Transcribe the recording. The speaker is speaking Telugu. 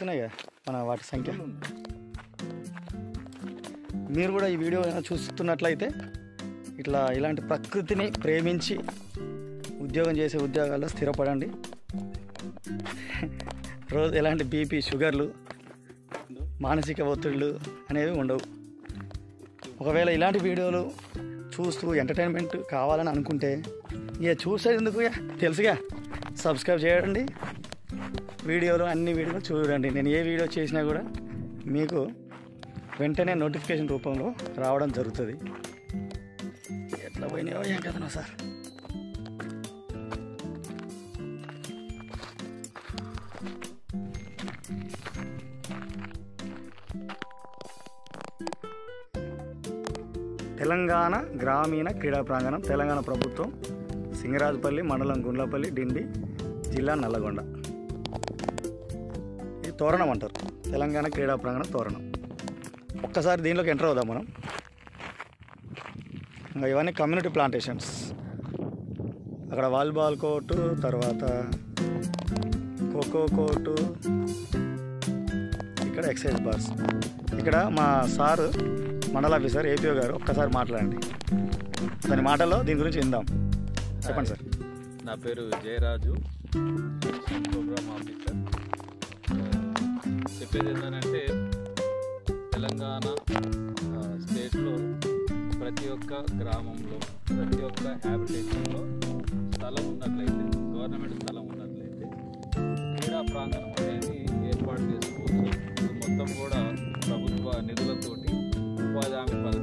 అవుతున్నాయి కదా మన వాటి సంఖ్య మీరు కూడా ఈ వీడియో ఏమైనా చూస్తున్నట్లయితే ఇట్లా ఇలాంటి ప్రకృతిని ప్రేమించి ఉద్యోగం చేసే ఉద్యోగాల్లో స్థిరపడండి రోజు ఎలాంటి బీపీ షుగర్లు మానసిక ఒత్తిళ్ళు అనేవి ఉండవు ఒకవేళ ఇలాంటి వీడియోలు చూస్తూ ఎంటర్టైన్మెంట్ కావాలని అనుకుంటే ఇక చూసేందుకు ఇక తెలుసుగా సబ్స్క్రైబ్ చేయండి వీడియోలు అన్ని వీడియోలు చూడండి నేను ఏ వీడియో చేసినా కూడా మీకు వెంటనే నోటిఫికేషన్ రూపంలో రావడం జరుగుతుంది ఎట్లా పోయినాయో ఏం కదనో సార్ తెలంగాణ గ్రామీణ క్రీడా ప్రాంగణం తెలంగాణ ప్రభుత్వం సింగరాజపల్లి మండలం గుండ్లపల్లి డిండి జిల్లా నల్లగొండ ఇది తోరణం అంటారు తెలంగాణ క్రీడా ప్రాంగణం తోరణం ఒక్కసారి దీనిలోకి ఎంటర్ అవుదాం మనం ఇంకా ఇవన్నీ కమ్యూనిటీ ప్లాంటేషన్స్ అక్కడ వాలీబాల్ కోర్టు తర్వాత ఖోఖో కోర్టు ఇక్కడ ఎక్సైజ్ బార్స్ ఇక్కడ మా సారు మండల ఆఫీసర్ ఏపీఓ గారు ఒక్కసారి మాట్లాడండి దాని మాటల్లో దీని గురించి విందాం చెప్పండి సార్ నా పేరు జయరాజు ప్రోగ్రామ్ ఆఫీసర్ చెప్పేది ఏంటంటే తెలంగాణ ఆ, స్టేట్లో ప్రతి ఒక్క గ్రామంలో ప్రతి ఒక్క హ్యాబిటేషన్లో స్థలం ఉన్నట్లయితే గవర్నమెంట్ స్థలం ఉన్నట్లయితే క్రీడా ప్రాంగణం అనేది ఏర్పాటు చేసుకోవచ్చు ఇది మొత్తం కూడా ప్రభుత్వ నిధులతోటి ఉపాధి హామీ పథకం